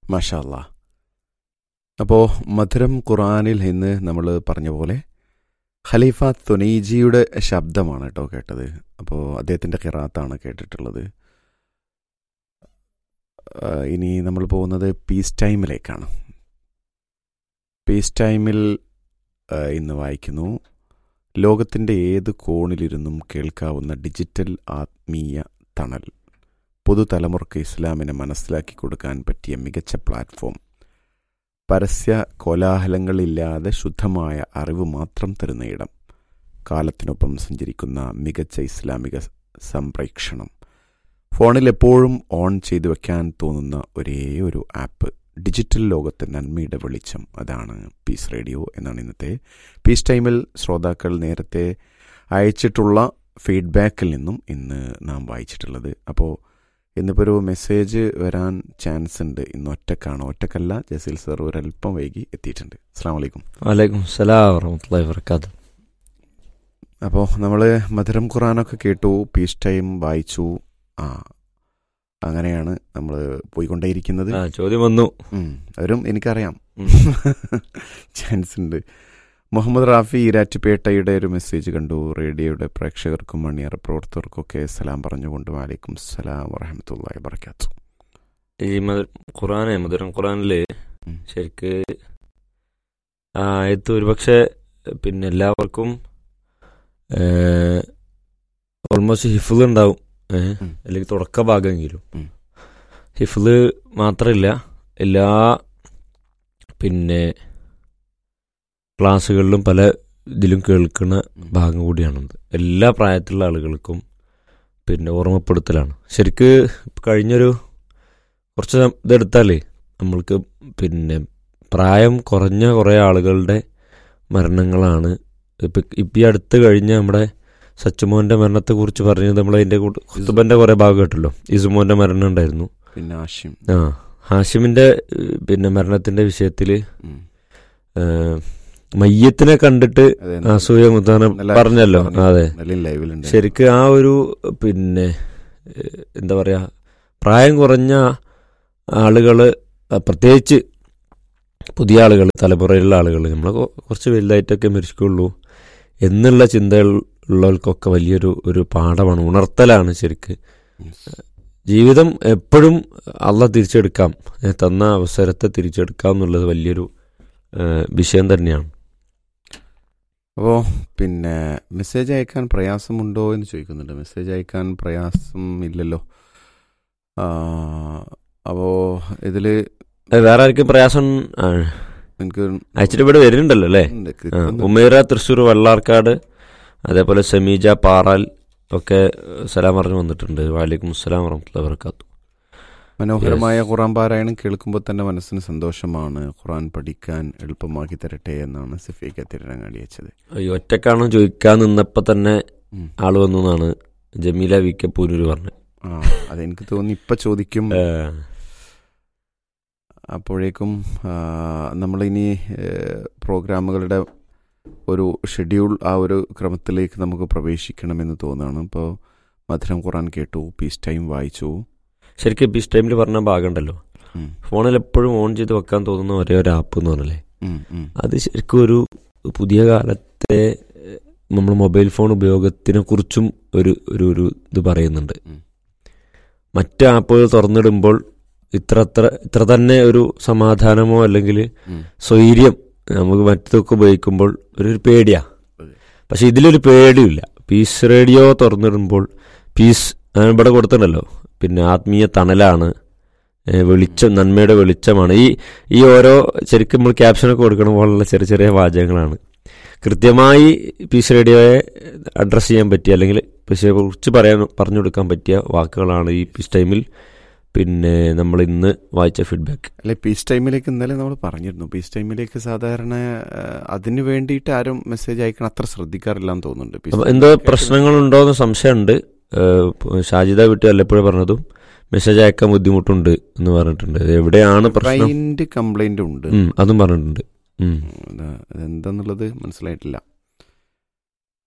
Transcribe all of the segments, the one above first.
മഷാല്ല അപ്പോൾ മധുരം ഖുറാനിൽ ഇന്ന് നമ്മൾ പറഞ്ഞ പോലെ ഖലീഫ തുനൈജിയുടെ ശബ്ദമാണ് കേട്ടോ കേട്ടത് അപ്പോൾ അദ്ദേഹത്തിൻ്റെ കിറാത്താണ് കേട്ടിട്ടുള്ളത് ആ, ഇനി നമ്മൾ പോകുന്നത് പീസ് ടൈമിലേക്കാണ് പീസ് ടൈമിൽ ആ, ഇന്ന് വായിക്കുന്നു ലോകത്തിൻ്റെ ഏത് കോണിലിരുന്നും കേൾക്കാവുന്ന ഡിജിറ്റൽ ആത്മീയ തണൽ പുതുതലമുറക്ക് ഇസ്ലാമിനെ മനസ്സിലാക്കി കൊടുക്കാൻ പറ്റിയ മികച്ച പ്ലാറ്റ്ഫോം പരസ്യ കോലാഹലങ്ങളില്ലാതെ ശുദ്ധമായ അറിവ് മാത്രം തരുന്ന ഇടം കാലത്തിനൊപ്പം സഞ്ചരിക്കുന്ന മികച്ച ഇസ്ലാമിക സംപ്രേക്ഷണം ഫോണിൽ എപ്പോഴും ഓൺ ചെയ്തു വെക്കാൻ തോന്നുന്ന ഒരേ ഒരു ആപ്പ് ഡിജിറ്റൽ ലോകത്തെ നന്മയുടെ വെളിച്ചം അതാണ് പീസ് റേഡിയോ എന്നാണ് ഇന്നത്തെ പീസ് ടൈമിൽ ശ്രോതാക്കൾ നേരത്തെ അയച്ചിട്ടുള്ള ഫീഡ്ബാക്കിൽ നിന്നും ഇന്ന് നാം വായിച്ചിട്ടുള്ളത് അപ്പോൾ ഇന്നിപ്പോൾ ഒരു മെസ്സേജ് വരാൻ ചാൻസ് ഉണ്ട് ഇന്ന് ഒറ്റക്കാണ് ഒറ്റക്കല്ല ജസീൽ സർ ഒരല്പം വൈകി എത്തിയിട്ടുണ്ട് അസ്സാം വലൈക്കും വലൈക്കും സലാം വറഹമത്തുള്ളാഹി വർക്കാത്തു അപ്പോൾ നമ്മൾ മധുരം ഖുറാനൊക്കെ കേട്ടു പീസ് ടൈം വായിച്ചു ആ അങ്ങനെയാണ് നമ്മൾ പോയിക്കൊണ്ടേയിരിക്കുന്നത് ആ ചോദ്യം വന്നു ഉം, അവരും എനിക്കറിയാം ഉം. ചാൻസ് ഉണ്ട് മുഹമ്മദ് റാഫി ഈരാറ്റുപേട്ടയുടെ ഒരു മെസ്സേജ് കണ്ടു റേഡിയോയുടെ പ്രേക്ഷകർക്കും മണിയറ പ്രവർത്തകർക്കൊക്കെ സലാം പറഞ്ഞുകൊണ്ട് വാലേക്കും സലാം വറഹമത്തല്ലാ വർക്കാത്തു ഈ മധു- ഖുറാനെ മധുരം ഖുറാനില് ഉം. ശരിക്ക് ആ ആയത്ത് ഒരുപക്ഷെ പിന്നെ എല്ലാവർക്കും ഓൾമോസ്റ്റ് ഹിഫിൾ ഉണ്ടാവും ഏഹ് ഉം. അല്ലെങ്കിൽ തുടക്ക ഭാഗമെങ്കിലും ഉം. ഹിഫിള് മാത്രമില്ല എല്ലാ പിന്നെ ക്ലാസ്സുകളിലും പല ഇതിലും കേൾക്കുന്ന ഭാഗം കൂടിയാണത് എല്ലാ പ്രായത്തിലുള്ള ആളുകൾക്കും പിന്നെ ഓർമ്മപ്പെടുത്തലാണ് ശരിക്ക് കഴിഞ്ഞൊരു കുറച്ച് ഇതെടുത്താലേ നമ്മൾക്ക് പിന്നെ പ്രായം കുറഞ്ഞ കുറേ ആളുകളുടെ മരണങ്ങളാണ് ഇപ്പം ഇപ്പം ഈ അടുത്ത് കഴിഞ്ഞ നമ്മുടെ സച്ചുമോൻ്റെ മരണത്തെക്കുറിച്ച് പറഞ്ഞത് നമ്മൾ അതിൻ്റെ കുത്തുബൻ്റെ കുറേ ഭാഗം കേട്ടല്ലോ ഇസുമോൻ്റെ മരണം ഉണ്ടായിരുന്നു പിന്നെ ആഷിം ആ ഹാഷിമിൻ്റെ ഏഹ്, പിന്നെ മരണത്തിൻ്റെ വിഷയത്തിൽ ഉം. മയ്യത്തിനെ കണ്ടിട്ട് അതെ, അസൂയ മുത്താന നല്ല പറഞ്ഞല്ലോ പറഞ്ഞു. അതെ നല്ല ലൈവിലുണ്ട് ശരിക്ക് ആ ഒരു പിന്നെ ഏഹ്, എന്താ പറയാ പ്രായം കുറഞ്ഞ ആളുകള് അഹ് പ്രത്യേകിച്ച് പുതിയ ആളുകൾ തലമുറയിലുള്ള ആളുകൾ നമ്മളെ കൊ- കുറച്ച് വലുതായിട്ടൊക്കെ മരിക്കുള്ളൂ എന്നുള്ള ചിന്തകൾ ഉള്ളവർക്കൊക്കെ വലിയൊരു ഒരു പാഠമാണ് ഉണർത്തലാണ് ശരിക്ക് ജീവിതം എപ്പോഴും അള്ള തിരിച്ചെടുക്കാം ഏഹ്, തന്ന അവസരത്തെ തിരിച്ചെടുക്കാം എന്നുള്ളത് വലിയൊരു ഏഹ്, വിഷയം തന്നെയാണ് അപ്പോൾ പിന്നെ മെസ്സേജ് അയക്കാൻ പ്രയാസമുണ്ടോ എന്ന് ചോദിക്കുന്നുണ്ട് മെസ്സേജ് അയക്കാൻ പ്രയാസം ഇല്ലല്ലോ അപ്പോൾ ഇതിൽ ഏഹ്, വേറെ ആർക്കും പ്രയാസം ആ, എനിക്ക് അയച്ചിട്ട് ഇവിടെ വരുന്നുണ്ടല്ലോ അല്ലേ ഉണ്ട്, ആ, കിട്ടുന്നുണ്ട്. ഉമേറ തൃശ്ശൂർ വെള്ളാർക്കാട് അതേപോലെ സമീജ പാറാൽ ഒക്കെ സലാം പറഞ്ഞു വന്നിട്ടുണ്ട് വാലിക്കും അസ്സലാം വറഹമത്തുള്ള വർക്കാത്തു മനോഹരമായ ഖുറാൻ പാരായണം കേൾക്കുമ്പോൾ തന്നെ മനസ്സിന് സന്തോഷമാണ് ഖുറാൻ പഠിക്കാൻ എളുപ്പമാക്കി തരട്ടെ എന്നാണ് സിഫിക തിരുരങ്ങാടി അയച്ചത് ഈ ഒറ്റക്കാണോ ചോദിക്കാൻ നിന്നപ്പോൾ തന്നെ ഉം. ആള് വന്നു എന്നാണ് ജമീല വി കെ പൂനൂര് പറഞ്ഞത് ആ അതെനിക്ക് തോന്നി ഇപ്പൊ ചോദിക്കും ഏഹ്, അപ്പോഴേക്കും ആ, നമ്മളിനി ഏ, പ്രോഗ്രാമുകളുടെ ഒരു ഷെഡ്യൂൾ ആ ഒരു ക്രമത്തിലേക്ക് നമുക്ക് പ്രവേശിക്കണമെന്ന് തോന്നുകയാണ് ഇപ്പോൾ മധുരം ഖുറാൻ കേട്ടു പീസ് ടൈം വായിച്ചു ശരിക്കും പീസ് ടൈമിൽ പറഞ്ഞ ഭാഗം ഉണ്ടല്ലോ ഉം, ഫോണിൽ എപ്പോഴും ഓൺ ചെയ്ത് വെക്കാൻ തോന്നുന്ന ഒരേ ഒരു ആപ്പ് എന്ന് പറഞ്ഞല്ലേ ഉം, ഉം, അത് ശരിക്കും ഒരു പുതിയ കാലത്തെ നമ്മൾ മൊബൈൽ ഫോൺ ഉപയോഗത്തിനെ കുറിച്ചും ഒരു ഒരു ഒരു ഇത് പറയുന്നുണ്ട് ഉം. മറ്റ് ആപ്പുകൾ തുറന്നിടുമ്പോൾ ഇത്ര അത്ര ഇത്ര തന്നെ ഒരു സമാധാനമോ അല്ലെങ്കിൽ ഉം. സ്വൈര്യം നമുക്ക് മറ്റതൊക്കെ ഉപയോഗിക്കുമ്പോൾ ഒരു ഒരു പേടിയാ അതെ. പക്ഷെ ഇതിലൊരു പേടിയില്ല പീസ് റേഡിയോ തുറന്നിടുമ്പോൾ പീസ് ഞാൻ ഇവിടെ കൊടുത്തിട്ടുണ്ടല്ലോ പിന്നെ ആത്മീയ തണലാണ് ഏ, വെളിച്ചം നന്മയുടെ വെളിച്ചമാണ് ഈ ഈ ഓരോ ശരിക്കും നമ്മൾ ക്യാപ്ഷനൊക്കെ കൊടുക്കണം പോലുള്ള ചെറിയ ചെറിയ വാചകങ്ങളാണ് കൃത്യമായി പീസ് റേഡിയോയെ അഡ്രസ്സ് ചെയ്യാൻ പറ്റിയ അല്ലെങ്കിൽ പീസിനെ കുറിച്ച് പറയാൻ പറഞ്ഞു കൊടുക്കാൻ പറ്റിയ വാക്കുകളാണ് ഈ പീസ് ടൈമിൽ പിന്നെ നമ്മൾ ഇന്ന് വായിച്ച ഫീഡ്ബാക്ക് അല്ലെ പീസ് ടൈമിലേക്ക് ഇന്നലെ നമ്മൾ പറഞ്ഞിരുന്നു പീസ് ടൈമിലേക്ക് സാധാരണ ആ, അതിന് വേണ്ടിയിട്ട് ആരും മെസ്സേജ് അയക്കണം അത്ര ശ്രദ്ധിക്കാറില്ല എന്ന് തോന്നുന്നുണ്ട് പീസ് അപ്പൊ ടൈമിൽ എന്തോ കേൾക്കുന്ന- പ്രശ്നങ്ങളുണ്ടോ എന്ന് സംശയമുണ്ട് ഏഹ് ഇപ്പൊ ഷാജിദ വീട്ടിൽ വല്ലപ്പോഴും പറഞ്ഞതും മെസ്സേജ് അയക്കാൻ ബുദ്ധിമുട്ടുണ്ട് എന്ന് പറഞ്ഞിട്ടുണ്ട് ഇത് എവിടെയാണ് പ്രശ്നം ക്ലൈന്റ് കംപ്ലൈന്റ് ഉണ്ട് ഉം, അതും പറഞ്ഞിട്ടുണ്ട് ഉം. ഇത് അതെന്താന്നുള്ളത് മനസ്സിലായിട്ടില്ല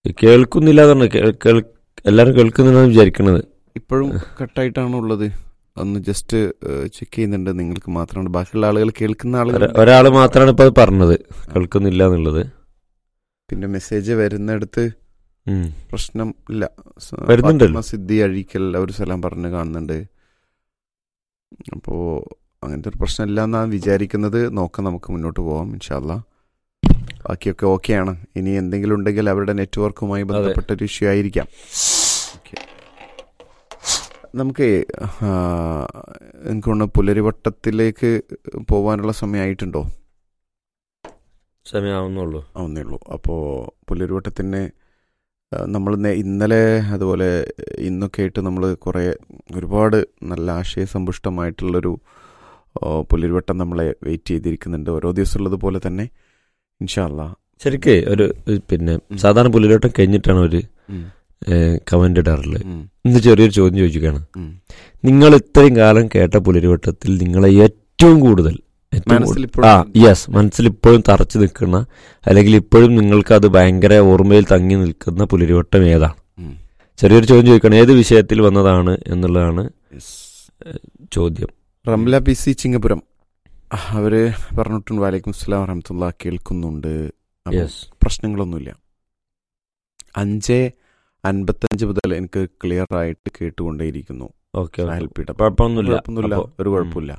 കേൾക്കുന്നില്ല എന്ന് പറഞ്ഞു എല്ലാരും കേൾക്കുന്നില്ലെന്ന് വിചാരിക്കണത് ഇപ്പോഴും കട്ടായിട്ടാണ് ഉള്ളത് ഒന്ന് ജസ്റ്റ് ചെക്ക് ചെയ്യുന്നുണ്ട് നിങ്ങൾക്ക് മാത്രമാണ് ബാക്കിയുള്ള ആളുകൾ കേൾക്കുന്ന ആളുകൾ ഒര- ഒരാള് മാത്രമാണ് ഇപ്പൊ അത് പറഞ്ഞത് കേൾക്കുന്നില്ല എന്നുള്ളത് പിന്നെ മെസ്സേജ് വരുന്നിടത്ത് ഉം. പ്രശ്നം ഇല്ല സ- വരുന്നുണ്ടല്ലോ. ഫാത്തിമ സിദ്ധി അഴീക്കൽ ഒരു സ്ഥലം പറഞ്ഞ് കാണുന്നുണ്ട് അപ്പോൾ അങ്ങനത്തെ ഒരു പ്രശ്നമില്ല എന്നാണ് വിചാരിക്കുന്നത് നോക്കാം നമുക്ക് മുന്നോട്ട് പോവാം ഇൻഷാല്ല ബാക്കിയൊക്കെ ഓക്കെയാണ് ഇനി എന്തെങ്കിലും ഉണ്ടെങ്കിൽ അവരുടെ നെറ്റ്വർക്കുമായി ബന്ധപ്പെട്ടൊരു ഇഷ്യൂ ആയിരിക്കാം Okay. നമുക്ക് ആ, എനിക്ക് തോന്നുന്നു പുലരിവട്ടത്തിലേക്ക് പോകാനുള്ള സമയമായിട്ടുണ്ടോ സമയമാവുന്നുള്ളൂ ആവുന്നേ ഉള്ളൂ അപ്പോൾ പുലരുവട്ടത്തിന് നമ്മൾ ഇന്നലെ അതുപോലെ ഇന്നൊക്കെ ആയിട്ട് നമ്മൾ കുറേ ഒരുപാട് നല്ല ആശയസമ്പുഷ്ടമായിട്ടുള്ളൊരു ആ, പുലരുവട്ടം നമ്മളെ വെയിറ്റ് ചെയ്തിരിക്കുന്നുണ്ട് ഓരോ ദിവസം ഉള്ളതുപോലെ തന്നെ ഇൻഷാല്ല ശരിക്കേ ഒരു ഒരു പിന്നെ സാധാരണ പുല്ലിലോട്ടം കഴിഞ്ഞിട്ടാണ് ഒരു കമന്റ് ഇടാറുള്ളത് ഇന്ന് ചെറിയൊരു ചോദ്യം ചോദിക്കുകയാണ് നിങ്ങൾ ഇത്രയും കാലം കേട്ട പുലരിവട്ടത്തിൽ നിങ്ങളെ ഏറ്റവും കൂടുതൽ ഏറ്റവും മനസ്സിൽ കൂടുതൽ- ആ യെസ് മനസ്സിൽ ഇപ്പോഴും തറച്ചു നിൽക്കുന്ന അല്ലെങ്കിൽ ഇപ്പോഴും നിങ്ങൾക്ക് അത് ഭയങ്കര ഓർമ്മയിൽ തങ്ങി നിൽക്കുന്ന പുലരിവട്ടം ഏതാണ് ചെറിയൊരു ചോദ്യം ചോദിക്കണം ഏത് വിഷയത്തിൽ വന്നതാണ് എന്നുള്ളതാണ് ചോദ്യം റംല പി സി ചിങ്ങപുരം അവര് പറഞ്ഞിട്ടുണ്ട് വാലേക്കും സ്ലാം വറഹമത്തുള്ള കേൾക്കുന്നുണ്ട് അപ്പോൾ യെസ് പ്രശ്നങ്ങളൊന്നുമില്ല അഞ്ച് അൻപത്തഞ്ച് മുതൽ എനിക്ക് ക്ലിയർ ആയിട്ട് കേട്ടുകൊണ്ടേയിരിക്കുന്നു ഓക്കെ ഹെൽപ്പ് ചെയ്യട്ടെ കുഴപ്പമൊന്നുമില്ല കുഴപ്പമൊന്നുമില്ല അപ്പോ- ഒരു കുഴപ്പമില്ല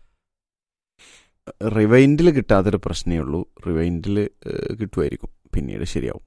റിവൈൻഡിൽ കിട്ടാത്തൊരു പ്രശ്നമേ ഉള്ളൂ റിവൈൻഡിൽ കിട്ടുമായിരിക്കും പിന്നീട് ശരിയാവും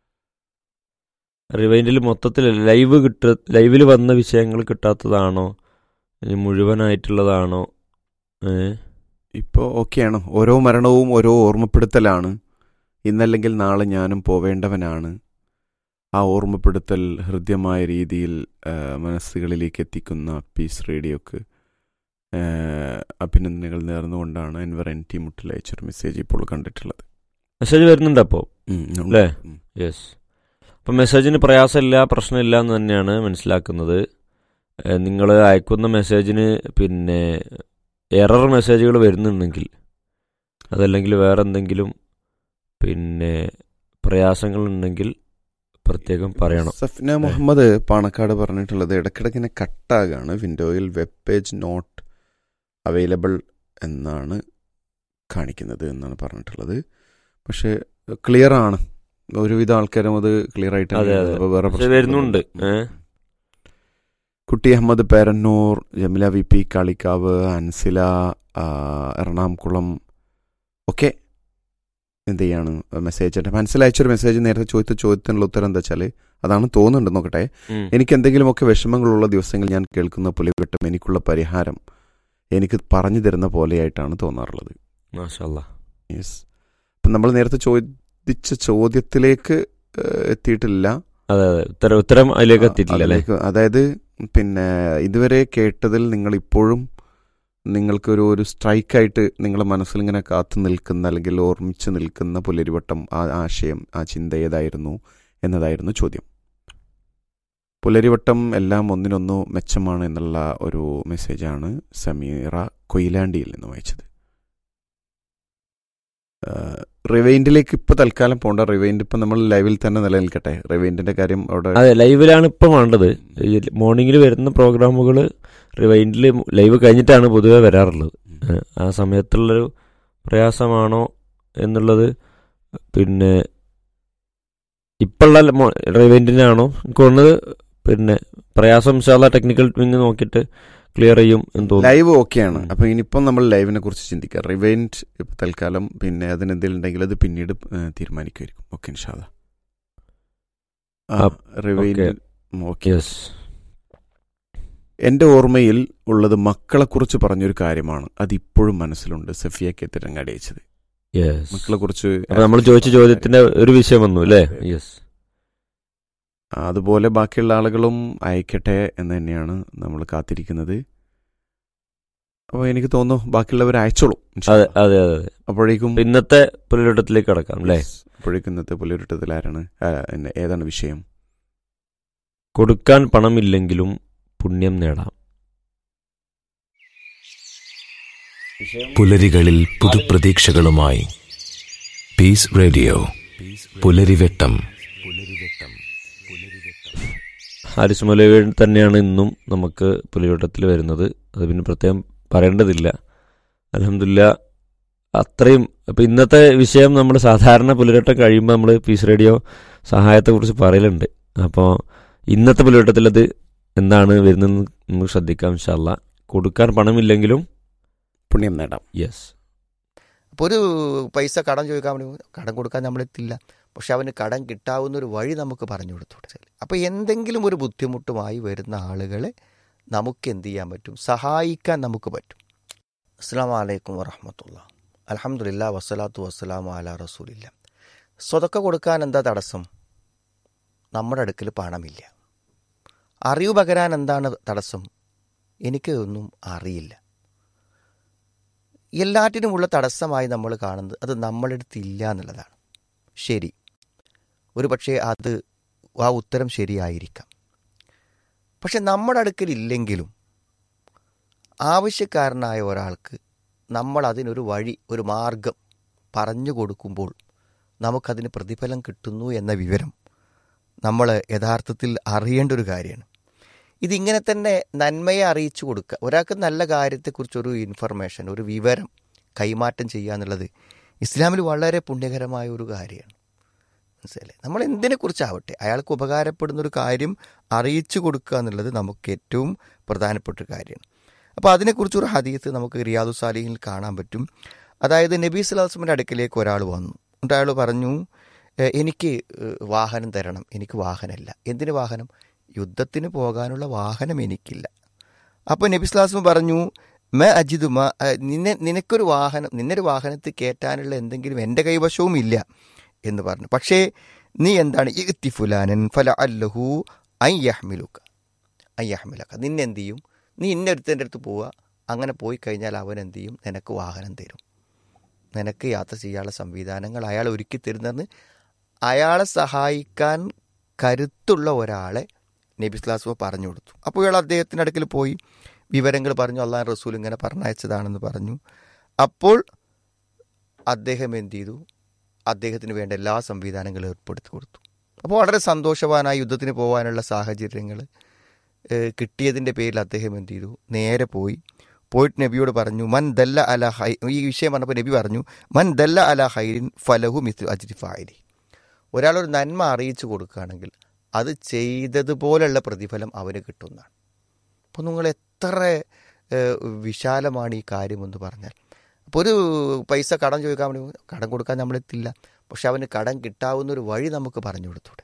റിവൈൻഡിൽ മൊത്തത്തിൽ ലൈവ് കിട്ട ലൈവിൽ വന്ന വിഷയങ്ങൾ കിട്ടാത്തതാണോ ഇനി മുഴുവനായിട്ടുള്ളതാണോ ഏ? ഇപ്പോൾ ഓക്കെയാണ് ഓരോ മരണവും ഓരോ ഓർമ്മപ്പെടുത്തലാണ് ഇന്നല്ലെങ്കിൽ നാളെ ഞാനും പോവേണ്ടവനാണ് ആ ഓർമ്മപ്പെടുത്തൽ ഹൃദ്യമായ രീതിയിൽ ആ, മനസ്സുകളിലേക്ക് എത്തിക്കുന്ന പീസ് റേഡിയോക്ക് ആ, അഭിനന്ദനങ്ങൾ നേർന്നുകൊണ്ടാണ് അൻവർ എൻ ടി മുട്ടിൽ അയച്ചൊരു മെസ്സേജ് ഇപ്പോൾ കണ്ടിട്ടുള്ളത് മെസ്സേജ് വരുന്നുണ്ട് അപ്പോൾ ഉം, ഉണ്ട്. അല്ലേ? ഉം. യെസ് അപ്പം മെസ്സേജിന് പ്രയാസമില്ല പ്രശ്നമില്ല എന്ന് തന്നെയാണ് മനസ്സിലാക്കുന്നത് നിങ്ങൾ അയക്കുന്ന മെസ്സേജിന് പിന്നെ എറർ മെസ്സേജുകൾ വരുന്നുണ്ടെങ്കിൽ അതല്ലെങ്കിൽ വേറെ എന്തെങ്കിലും പിന്നെ പ്രയാസങ്ങൾ ഉണ്ടെങ്കിൽ പ്രത്യേകം പറയണം സഫ്ന മുഹമ്മദ് പാണക്കാട് പറഞ്ഞിട്ടുള്ളത് ഇടയ്ക്കിടയ്ക്കിനെ കട്ടാകാണ് വിൻഡോയിൽ വെബ് പേജ് നോട്ട് അവൈലബിൾ എന്നാണ് കാണിക്കുന്നത് എന്നാണ് പറഞ്ഞിട്ടുള്ളത് പക്ഷെ ക്ലിയർ ആണ് ഒരുവിധ ആൾക്കാരും അത് ക്ലിയർ ആയിട്ട് അതെ, അതെ. അപ്പൊ വേറെ പക്ഷെ വരുന്നുണ്ട്, പ്രശ്നങ്ങളൊന്നും ഏ? കുട്ടി അഹമ്മദ് പേരന്നൂർ ജമില വി പി കാളിക്കാവ് അൻസില ആ, എറണാകുളം ഒക്കെ എന്ത് ചെയ്യാണ് മെസ്സേജ് മനസ്സിലയച്ചൊരു മെസ്സേജ് നേരത്തെ ചോദിച്ച ചോദ്യത്തിനുള്ള ഉത്തരം എന്താ വെച്ചാൽ അതാണ് തോന്നുന്നുണ്ട് നോക്കട്ടെ ഉം. എനിക്ക് എന്തെങ്കിലുമൊക്കെ വിഷമങ്ങളുള്ള ദിവസങ്ങൾ ഞാൻ കേൾക്കുന്ന പുലിവെട്ടും എനിക്കുള്ള പരിഹാരം എനിക്ക് പറഞ്ഞു തരുന്ന പോലെയായിട്ടാണ് തോന്നാറുള്ളത് മാഷാ അല്ലാ. യെസ് അപ്പം നമ്മൾ നേരത്തെ ചോദിച്ച ചോദ്യത്തിലേക്ക് ഏഹ്, എത്തിയിട്ടില്ല അതെ അതെ ഉത്തരം ഉത്തരം അതിലേക്ക് എത്തിയിട്ടില്ല അല്ലേ അതിലേക്ക് അതായത് പിന്നെ ഇതുവരെ കേട്ടതിൽ നിങ്ങൾ ഇപ്പോഴും നിങ്ങൾക്കൊരു ഒരു സ്ട്രൈക്കായിട്ട് നിങ്ങളുടെ മനസ്സിൽ ഇങ്ങനെ കാത്തു നിൽക്കുന്ന അല്ലെങ്കിൽ ഓർമ്മിച്ച് നിൽക്കുന്ന പുലരിവട്ടം ആ ആശയം ആ ചിന്ത ഏതായിരുന്നു എന്നതായിരുന്നു ചോദ്യം പുലരിവട്ടം എല്ലാം ഒന്നിനൊന്നു മെച്ചമാണ് എന്നുള്ള ഒരു മെസ്സേജാണ് സമീറ കൊയിലാണ്ടിയിൽ നിന്ന് വായിച്ചത് റിവൈൻഡിലേക്ക് ഇപ്പൊ തൽക്കാലം പോണ്ട റിവൈൻഡ് ഇപ്പൊ നമ്മൾ ലൈവിൽ തന്നെ നിലനിൽക്കട്ടെ റിവൈൻഡിന്റെ കാര്യം അവിടെ അതെ ലൈവിലാണ് ഇപ്പം വേണ്ടത് ഈ മോർണിംഗിൽ വരുന്ന പ്രോഗ്രാമുകൾ റിവൈൻഡിൽ ലൈവ് കഴിഞ്ഞിട്ടാണ് പൊതുവെ വരാറുള്ളത് ഏഹ് ആ സമയത്തുള്ളൊരു പ്രയാസമാണോ എന്നുള്ളത് പിന്നെ ഇപ്പോഴുള്ള റിവൈൻഡിനാണോ എനിക്ക് തോന്നുന്നത് പിന്നെ പ്രയാസം ഇൻഷാല്ല ടെക്നിക്കൽ വിങ് നോക്കിയിട്ട് ക്ലിയർ ചെയ്യും എന്ന് തോന്നുന്നു ലൈവ് ഓക്കെയാണ് ഉം. അപ്പൊ ഇനിയിപ്പം നമ്മൾ ലൈവിനെ കുറിച്ച് ചിന്തിക്കാം റിവൈൻഡ് ഇപ്പൊ തൽക്കാലം പിന്നെ അതിന് എന്തെങ്കിലും ഉണ്ടെങ്കിൽ അത് പിന്നീട് ഏഹ്, തീരുമാനിക്കുമായിരിക്കും ഓക്കെ ഇൻഷാല്ല ആ, റിവൈൻഡ് ഓക്കെ യെസ് എന്റെ ഓർമ്മയിൽ ഉള്ളത് മക്കളെ കുറിച്ച് പറഞ്ഞൊരു കാര്യമാണ് അത് ഇപ്പോഴും മനസ്സിലുണ്ട് സഫിയക്ക് തിരങ്ങാടി അയച്ചത് യെസ് മക്കളെ കുറിച്ച് അപ്പൊ നമ്മൾ ചോദിച്ച ചോദ്യത്തിന്റെ ഒരു വിഷയം വന്നു അല്ലേ യെസ് അതുപോലെ ബാക്കിയുള്ള ആളുകളും അയക്കട്ടെ എന്ന് തന്നെയാണ് നമ്മൾ കാത്തിരിക്കുന്നത് അപ്പോൾ എനിക്ക് തോന്നുന്നു ബാക്കിയുള്ളവർ അയച്ചോളൂ അതെ അതെ അതെ അതെ അപ്പോഴേക്കും അപ്പൊ ഇന്നത്തെ പുലരിടത്തിലേക്ക് കടക്കാം അല്ലേ Yes. അപ്പോഴേക്കും ഇന്നത്തെ പുലരിട്ടത്തിൽ ആരാണ് ആ, എന്നെ- ഏതാണ് വിഷയം കൊടുക്കാൻ പണമില്ലെങ്കിലും പുണ്യം നേടാം പുലരികളിൽ പുതുപ്രതീക്ഷകളുമായി പീസ് റേഡിയോ പുലരിവെട്ടം ഹാരിസ് മലവേൽ തന്നെയാണ് ഇന്നും നമുക്ക് പുലിവട്ടത്തിൽ വരുന്നത് അത് പിന്നെ പ്രത്യേകം പറയേണ്ടതില്ല അലഹമില്ല അത്രയും ഇപ്പം ഇന്നത്തെ വിഷയം നമ്മൾ സാധാരണ പുലരട്ടം കഴിയുമ്പോൾ നമ്മൾ പീസ് റേഡിയോ സഹായത്തെക്കുറിച്ച് പറയലുണ്ട് അപ്പോൾ ഇന്നത്തെ പുലരട്ടത്തിൽ അത് എന്താണ് വരുന്നതെന്ന് നമുക്ക് ശ്രദ്ധിക്കാം ഇൻഷാല്ല കൊടുക്കാൻ പണമില്ലെങ്കിലും പുണ്യം നേടാം യെസ് അപ്പോൾ ഒരു പൈസ കടം ചോദിക്കാൻ വേണ്ടി കടം കൊടുക്കാൻ നമ്മളെത്തില്ല പക്ഷെ അവന് കടം കിട്ടാവുന്ന ഒരു വഴി നമുക്ക് പറഞ്ഞു കൊടുത്തു അപ്പോൾ എന്തെങ്കിലും ഒരു ബുദ്ധിമുട്ടുമായി വരുന്ന ആളുകളെ നമുക്ക് എന്ത് ചെയ്യാൻ പറ്റും സഹായിക്കാൻ നമുക്ക് പറ്റും അസ്സാം വലൈക്കും വറഹമത്തുള്ള അലഹമുല്ല വസ്സലാത്തു വസ്സലാമു അല റസൂലില്ല സ്വതക്ക കൊടുക്കാൻ എന്താ തടസ്സം നമ്മുടെ അടുക്കൽ പണമില്ല അറിവ് പകരാൻ എന്താണ് തടസ്സം എനിക്ക് ഒന്നും അറിയില്ല എല്ലാറ്റിനുമുള്ള തടസ്സമായി നമ്മൾ കാണുന്നത് അത് നമ്മുടെ അടുത്ത് ഇല്ല എന്നുള്ളതാണ് ശരി ഒരു പക്ഷേ അത് ആ ഉത്തരം ശരിയായിരിക്കാം പക്ഷെ നമ്മുടെ അടുക്കൽ ഇല്ലെങ്കിലും ആവശ്യക്കാരനായ ഒരാൾക്ക് നമ്മൾ അതിനൊരു വഴി ഒരു മാർഗം പറഞ്ഞു കൊടുക്കുമ്പോൾ നമുക്കതിന് പ്രതിഫലം കിട്ടുന്നു എന്ന വിവരം നമ്മൾ യഥാർത്ഥത്തിൽ അറിയേണ്ട ഒരു കാര്യമാണ് ഇതിങ്ങനെ തന്നെ നന്മയെ അറിയിച്ചു കൊടുക്കുക ഒരാൾക്ക് നല്ല കാര്യത്തെക്കുറിച്ചൊരു ഇൻഫർമേഷൻ ഒരു വിവരം കൈമാറ്റം ചെയ്യുക എന്നുള്ളത് ഇസ്ലാമിൽ വളരെ പുണ്യകരമായ ഒരു കാര്യമാണ് മനസ്സിലല്ലേ നമ്മൾ എന്തിനെക്കുറിച്ചാവട്ടെ അയാൾക്ക് ഉപകാരപ്പെടുന്ന ഒരു കാര്യം അറിയിച്ചു കൊടുക്കുക എന്നുള്ളത് നമുക്ക് ഏറ്റവും പ്രധാനപ്പെട്ട ഒരു കാര്യമാണ് അപ്പോൾ അതിനെക്കുറിച്ചൊരു ഹദീത്ത് നമുക്ക് റിയാദു സാലിഹിൽ കാണാൻ പറ്റും അതായത് നബി സ്വലാസ്മിൻ്റെ അടുക്കിലേക്ക് ഒരാൾ വന്നു എന്നിട്ട് അയാൾ പറഞ്ഞു "എ, എനിക്ക് ഏ, വാഹനം തരണം എനിക്ക് വാഹനമില്ല എന്തിന് വാഹനം യുദ്ധത്തിന് പോകാനുള്ള വാഹനം എനിക്കില്ല അപ്പോൾ നബി സ്വലാസ്മ പറഞ്ഞു മ അജിദുമ നിന്നെ നിനക്കൊരു വാഹനം നിന്നൊരു വാഹനത്തിൽ കയറ്റാനുള്ള എന്തെങ്കിലും എൻ്റെ കൈവശവും ഇല്ല എന്ന് പറഞ്ഞു പക്ഷേ നീ എന്താണ് ഇത്തി ഫുലാനൻ ഫല അല്ലഹു ഐ യഹ്മിലുക്ക ഐ യഹ്മിലക്ക നിന്നെ എന്ത് ചെയ്യും നീ ഇന്നൊരുത്തൻ്റെ അടുത്ത് പോവുക അങ്ങനെ പോയി കഴിഞ്ഞാൽ അവൻ എന്ത് ചെയ്യും നിനക്ക് വാഹനം തരും നിനക്ക് യാത്ര ചെയ്യാനുള്ള സംവിധാനങ്ങൾ അയാൾ ഒരുക്കി തരുന്നെന്ന് അയാളെ സഹായിക്കാൻ കരുത്തുള്ള ഒരാളെ നബി സ്ലാസ്വ പറഞ്ഞു കൊടുത്തു അപ്പോൾ ഇയാൾ അദ്ദേഹത്തിൻ്റെ അടുക്കൽ പോയി വിവരങ്ങൾ പറഞ്ഞു അള്ളാൻ റസൂൽ ഇങ്ങനെ പറഞ്ഞയച്ചതാണെന്ന് പറഞ്ഞു അപ്പോൾ അദ്ദേഹം എന്ത് ചെയ്തു അദ്ദേഹത്തിന് വേണ്ട എല്ലാ സംവിധാനങ്ങളും ഏർപ്പെടുത്തി കൊടുത്തു അപ്പോൾ വളരെ സന്തോഷവാനായി യുദ്ധത്തിന് പോകാനുള്ള സാഹചര്യങ്ങൾ ഏഹ്, കിട്ടിയതിൻ്റെ പേരിൽ അദ്ദേഹം എന്ത് ചെയ്തു നേരെ പോയി പോയിട്ട് നബിയോട് പറഞ്ഞു മൻ ദല്ല അല ഹൈ ഈ വിഷയം പറഞ്ഞപ്പോൾ നബി പറഞ്ഞു മൻ ദല്ല അല ഹൈരിൻ ഫലഹു മിസ് അജ്രി ഫായിരി ഒരാളൊരു നന്മ അറിയിച്ചു കൊടുക്കുകയാണെങ്കിൽ അത് ചെയ്തതുപോലുള്ള പ്രതിഫലം അവന് കിട്ടുന്നതാണ് അപ്പോൾ നിങ്ങൾ എത്ര ഏഹ്, വിശാലമാണ് ഈ കാര്യമെന്ന് പറഞ്ഞാൽ അപ്പോൾ ഒരു പൈസ കടം ചോദിക്കാൻ വേണ്ടി കടം കൊടുക്കാൻ നമ്മളെത്തില്ല പക്ഷെ അവന് കടം കിട്ടാവുന്ന ഒരു വഴി നമുക്ക് പറഞ്ഞു കൊടുത്തൂടെ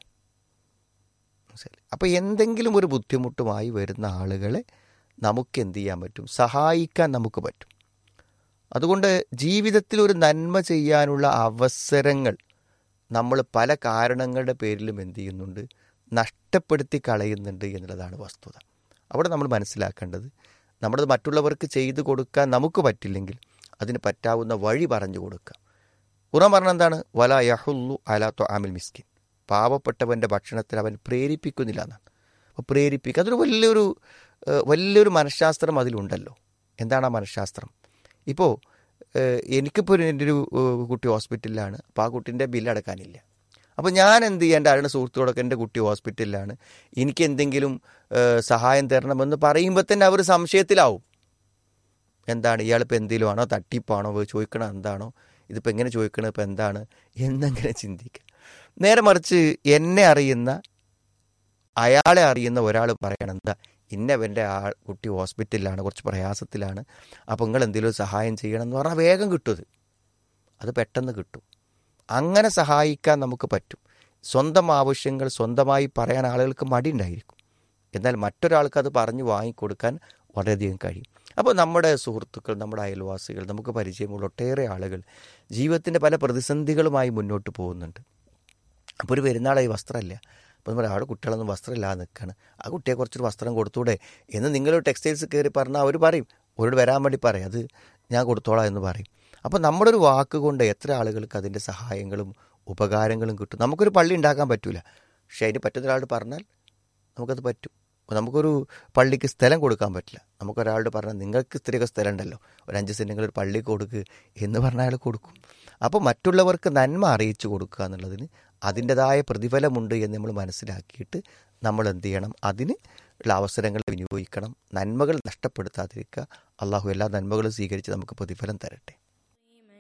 മനസ്സിലായി അപ്പോൾ എന്തെങ്കിലും ഒരു ബുദ്ധിമുട്ടുമായി വരുന്ന ആളുകളെ നമുക്ക് എന്ത് ചെയ്യാൻ പറ്റും സഹായിക്കാൻ നമുക്ക് പറ്റും അതുകൊണ്ട് ജീവിതത്തിൽ ഒരു നന്മ ചെയ്യാനുള്ള അവസരങ്ങൾ നമ്മൾ പല കാരണങ്ങളുടെ പേരിലും എന്ത് ചെയ്യുന്നുണ്ട് നഷ്ടപ്പെടുത്തി കളയുന്നുണ്ട് എന്നുള്ളതാണ് വസ്തുത അവിടെ നമ്മൾ മനസ്സിലാക്കേണ്ടത് നമ്മളത് മറ്റുള്ളവർക്ക് ചെയ്തു കൊടുക്കാൻ നമുക്ക് പറ്റില്ലെങ്കിൽ അതിന് പറ്റാവുന്ന വഴി പറഞ്ഞു കൊടുക്കുക ഖുറാൻ പറഞ്ഞ എന്താണ് വല യഹുല്ലു അലാത്തോ ആമിൽ മിസ്കിൻ പാവപ്പെട്ടവൻ്റെ ഭക്ഷണത്തിൽ അവൻ പ്രേരിപ്പിക്കുന്നില്ല എന്നാണ് അപ്പോൾ പ്രേരിപ്പിക്കുക അതൊരു വലിയൊരു ഏഹ്, വലിയൊരു മനഃശാസ്ത്രം അതിലുണ്ടല്ലോ എന്താണ് ആ മനഃശാസ്ത്രം ഇപ്പോൾ എനിക്കിപ്പോൾ ഒരു- എൻ്റെ ഒരു ഏഹ്, കുട്ടി ഹോസ്പിറ്റലിലാണ് അപ്പോൾ ആ കുട്ടീൻ്റെ ബില്ല് അടക്കാനില്ല അപ്പോൾ ഞാൻ എന്ത് ചെയ്യേണ്ട ആരുടെ സുഹൃത്തുക്കളൊക്കെ എൻ്റെ കുട്ടി ഹോസ്പിറ്റലിലാണ് എനിക്ക് എന്തെങ്കിലും ഏഹ്, സഹായം തരണമെന്ന് പറയുമ്പോൾ തന്നെ അവർ സംശയത്തിലാവും എന്താണ് ഇയാളിപ്പോൾ എന്തെങ്കിലും ആണോ തട്ടിപ്പാണോ വേ- ചോദിക്കണത് എന്താണോ ഇതിപ്പോൾ എങ്ങനെ ചോദിക്കണത് ഇപ്പോൾ എന്താണ് എന്നെങ്ങനെ ചിന്തിക്കുക നേരെ മറിച്ച് എന്നെ അറിയുന്ന അയാളെ അറിയുന്ന ഒരാൾ പറയണം എന്താ ഇന്നവൻ്റെ ആ കുട്ടി ഹോസ്പിറ്റലിലാണ് കുറച്ച് പ്രയാസത്തിലാണ് അപ്പോൾ നിങ്ങൾ എന്തെങ്കിലും സഹായം ചെയ്യണം എന്ന് പറഞ്ഞാൽ വേഗം കിട്ടും അത് അത് പെട്ടെന്ന് കിട്ടും അങ്ങനെ സഹായിക്കാൻ നമുക്ക് പറ്റും സ്വന്തം ആവശ്യങ്ങൾ സ്വന്തമായി പറയാൻ ആളുകൾക്ക് മടിയുണ്ടായിരിക്കും എന്നാൽ മറ്റൊരാൾക്ക് അത് പറഞ്ഞു വാങ്ങിക്കൊടുക്കാൻ വളരെയധികം കഴിയും അപ്പോൾ നമ്മുടെ സുഹൃത്തുക്കൾ നമ്മുടെ അയൽവാസികൾ നമുക്ക് പരിചയമുള്ള ഒട്ടേറെ ആളുകൾ ജീവിതത്തിൻ്റെ പല പ്രതിസന്ധികളുമായി മുന്നോട്ട് പോകുന്നുണ്ട് അപ്പോൾ ഒരു പെരുന്നാളായി വസ്ത്രമില്ല അപ്പോൾ നമ്മൾ അവിടെ കുട്ടികളൊന്നും വസ്ത്രമില്ലാതെ നിൽക്കുകയാണ് ആ കുട്ടിയെ കുറച്ചൊരു വസ്ത്രം കൊടുത്തൂടെ എന്ന് നിങ്ങൾ ടെക്സ്റ്റൈൽസ് കയറി പറഞ്ഞാൽ അവർ പറയും അവരോട് വരാൻ വേണ്ടി പറയും അത് ഞാൻ കൊടുത്തോളാം എന്ന് പറയും അപ്പോൾ നമ്മുടെ ഒരു വാക്ക് കൊണ്ട് എത്ര ആളുകൾക്ക് അതിൻ്റെ സഹായങ്ങളും ഉപകാരങ്ങളും കിട്ടും നമുക്കൊരു പള്ളി ഉണ്ടാക്കാൻ പറ്റില്ല പക്ഷേ അതിന് പറ്റുന്ന ഒരാളോട് പറഞ്ഞാൽ നമുക്കത് പറ്റും അപ്പോൾ നമുക്കൊരു പള്ളിക്ക് സ്ഥലം കൊടുക്കാൻ പറ്റില്ല നമുക്കൊരാളോട് പറഞ്ഞാൽ നിങ്ങൾക്ക് ഇത്രയൊക്കെ സ്ഥലം ഉണ്ടല്ലോ ഒരു അഞ്ച് സെൻറ്റ് നിങ്ങൾ ഒരു പള്ളിക്ക് കൊടുക്ക് എന്ന് പറഞ്ഞാൽ അയാൾ കൊടുക്കും അപ്പോൾ മറ്റുള്ളവർക്ക് നന്മ അറിയിച്ചു കൊടുക്കുക എന്നുള്ളതിന് അതിൻ്റെതായ പ്രതിഫലമുണ്ട് എന്ന് നമ്മൾ മനസ്സിലാക്കിയിട്ട് നമ്മൾ എന്ത് ചെയ്യണം അതിന് ഉള്ള അവസരങ്ങൾ വിനിയോഗിക്കണം നന്മകൾ നഷ്ടപ്പെടുത്താതിരിക്കുക അള്ളാഹു എല്ലാ നന്മകളും സ്വീകരിച്ച് നമുക്ക് പ്രതിഫലം തരട്ടെ